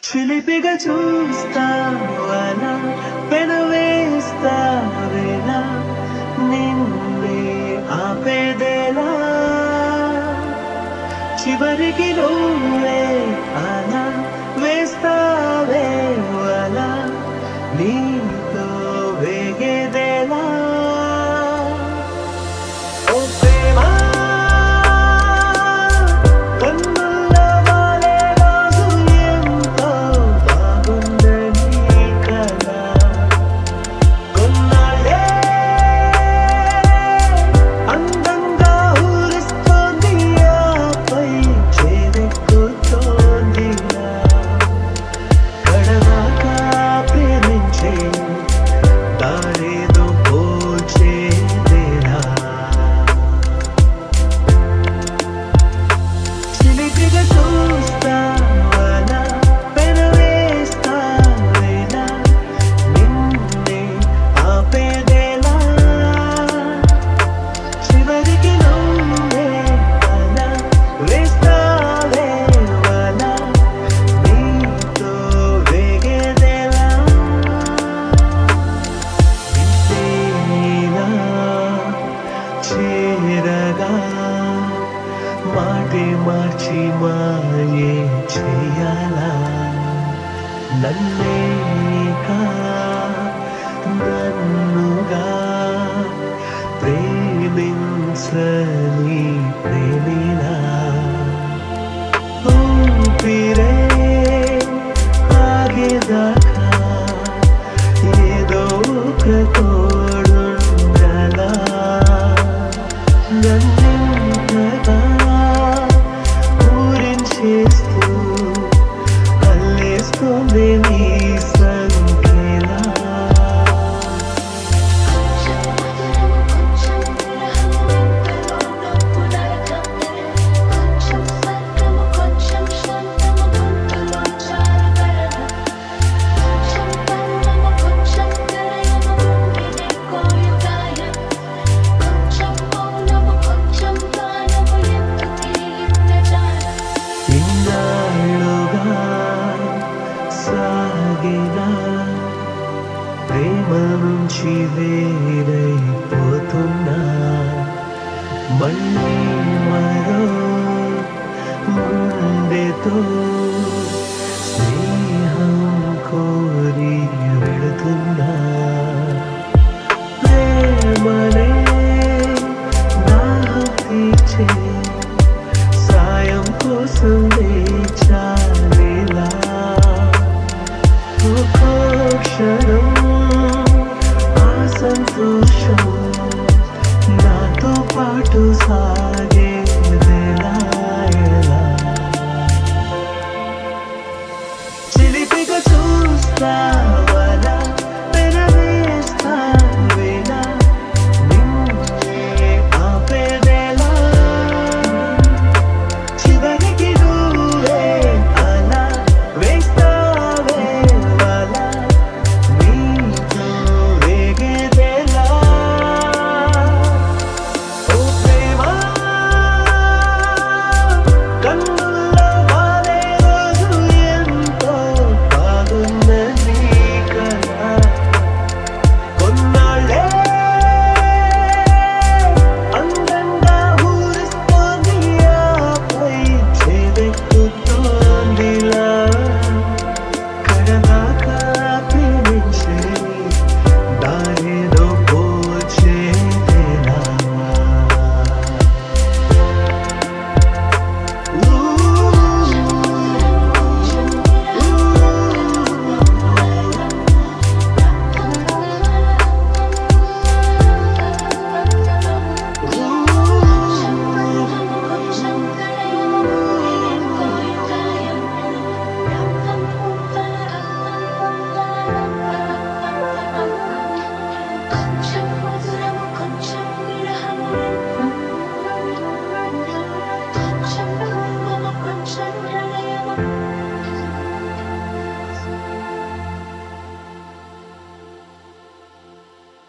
చిలిపిగా చూస్తావలా పెనవేస్తావేలా నిన్నే ఆపేదేలా చివరికి నువ్వే అలా వేస్తావే అలా నీతో వేగేదేలా ఓ ప్రేమ కన్నుల్లో వాలే రోజు ఎంతో బాగుందని కదా కొన్నాళ్ళే అందంగా ఊరిస్తోంది ఆపై చేదెక్కుతోంది కడదాకా ప్రేమించే దారేదో పోల్చేదేలా చిలిపిగా చూస్తావలా పెనవేస్తావేలా నిన్నే ఆపేదేలా చివరికి నువ్వే అలా వేస్తావే అలా నీతో వేగేదేలా ఇంతేనా చేరగా మాటే మార్చి మాయే చెయ్యాలా నన్నేకా నన్నుగా ప్రేమించని ప్రేమిలా ఊపిరే ఆగేదాకా ఏదో ఒక తోడుండలా నన్నింతగా ఊరించేస్తూ అల్లేస్తుంది నీ సంఖ్యలా కొంచెం మధురము కొంచెం విరహము ఎంతలో నవ్వు నరకం కొంచెం స్వర్గము కొంచెం శాంతము గొంతులో చారుగరణ కొంచెం పర్వము కొంచెం ప్రళయము గుండెనే కోయుగాయం కొంచెం మౌనము కొంచెం గానము ఎందుకీ ఇంద్రజాలం ఇన్నాళ్ళుగా సాగిన ప్రేమ నుంచి వేరైపోతున్నా మళ్ళీ మరో గుండెతో స్నేహం కోరి వెళుతున్నా ప్రేమనే దాహం తీర్చే సాయం కోసం వేచాలేలా ఒక్కో క్షణం ఆ సంతోషం నాతో పాటు సాగేదెలా ఎలా చిలిపిగా చూస్తావలా